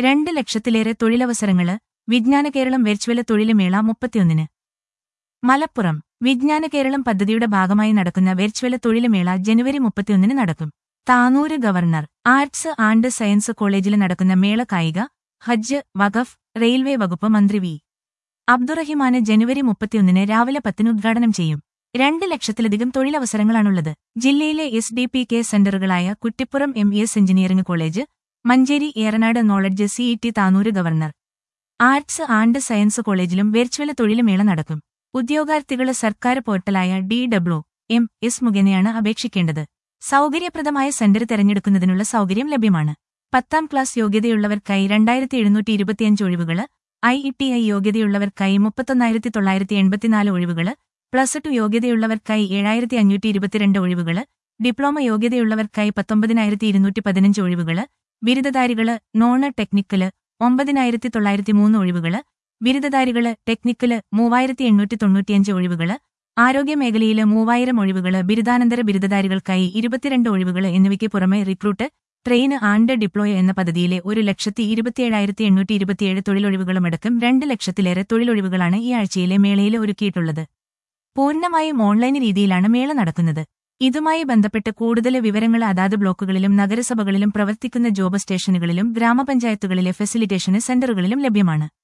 രണ്ട് ലക്ഷത്തിലേറെ തൊഴിലവസരങ്ങള് വിജ്ഞാന കേരളം വെർച്വല് തൊഴില് മേള മുപ്പത്തിയൊന്നിന് മലപ്പുറം വിജ്ഞാന കേരളം പദ്ധതിയുടെ ഭാഗമായി നടക്കുന്ന വെർച്വല് തൊഴില് മേള ജനുവരി മുപ്പത്തിയൊന്നിന് നടക്കും Tanur governor arts and science കോളേജിൽ നടക്കുന്ന മേള കായിക ഹജ്ജ് വഖഫ് റെയിൽവേ വകുപ്പ് മന്ത്രി വി അബ്ദുറഹിമാന് ജനുവരി മുപ്പത്തിയൊന്നിന് രാവിലെ പത്തിന് ഉദ്ഘാടനം ചെയ്യും രണ്ട് ലക്ഷത്തിലധികം തൊഴിലവസരങ്ങളാണുള്ളത് ജില്ലയിലെ എസ് ഡി പി കെ സെന്ററുകളായ Kuttippuram M E S engineering college Manjeri Eranad knowledge C E T Tanur governor arts and science കോളേജിലും വെർച്വല് തൊഴില് മേള നടക്കും ഉദ്യോഗാർത്ഥികള് സർക്കാർ പോർട്ടലായ ഡി ഡബ്ല്യു എം എസ് മുഖേനയാണ് അപേക്ഷിക്കേണ്ടത് സൗകര്യപ്രദമായ സെന്റർ തെരഞ്ഞെടുക്കുന്നതിനുള്ള സൗകര്യം ലഭ്യമാണ് പത്താം ക്ലാസ് യോഗ്യതയുള്ളവർക്കായി രണ്ടായിരത്തി എഴുന്നൂറ്റി ഇരുപത്തിയഞ്ച് ഒഴിവുകള് ഐ ഇ ടി ഐ യോഗ്യതയുള്ളവർക്കായി മുപ്പത്തൊന്നായിരത്തി തൊള്ളായിരത്തി എൺപത്തിനാല് ഒഴിവുകള് പ്ലസ് ടു യോഗ്യതയുള്ളവർക്കായി ഏഴായിരത്തി അഞ്ഞൂറ്റി ഇരുപത്തിരണ്ട് ഒഴിവുകള് ഡിപ്ലോമ യോഗ്യതയുള്ളവർക്കായി പത്തൊമ്പതിനായിരത്തി ഇരുന്നൂറ്റി പതിനഞ്ച് ഒഴിവുകള് ബിരുദധാരികള് നോണ് ടെക്നിക്കല് ഒമ്പതിനായിരത്തി തൊള്ളായിരത്തി മൂന്ന് ഒഴിവുകള് ബിരുദധാരികള് ടെക്നിക്കല് മൂവായിരത്തി എണ്ണൂറ്റി തൊണ്ണൂറ്റിയഞ്ച് ഒഴിവുകള് ആരോഗ്യമേഖലയില് മൂവായിരം ഒഴിവുകള് ബിരുദാനന്തര ബിരുദധാരികൾക്കായി ഇരുപത്തിരണ്ട് ഒഴിവുകള് എന്നിവയ്ക്ക് പുറമെ റിക്രൂട്ട് ട്രെയിൻ ആൻഡ് ഡിപ്ലോയ് എന്ന പദ്ധതിയിലെ ഒരു ലക്ഷത്തി ഇരുപത്തിയേഴായിരത്തി എണ്ണൂറ്റി ഇരുപത്തിയേഴ് തൊഴിലൊഴിവുകളുമടക്കം രണ്ട് ലക്ഷത്തിലേറെ തൊഴിലൊഴിവുകളാണ് ഈ ആഴ്ചയിലെ മേളയിൽ ഒരുക്കിയിട്ടുള്ളത് പൂർണ്ണമായും ഓൺലൈൻ രീതിയിലാണ് മേള നടക്കുന്നത് ഇതുമായി ബന്ധപ്പെട്ട് കൂടുതൽ വിവരങ്ങൾ അതാത് ബ്ലോക്കുകളിലും നഗരസഭകളിലും പ്രവർത്തിക്കുന്ന ജോബ് സ്റ്റേഷനുകളിലും ഗ്രാമപഞ്ചായത്തുകളിലെ ഫെസിലിറ്റേഷന് സെന്ററുകളിലും ലഭ്യമാണ്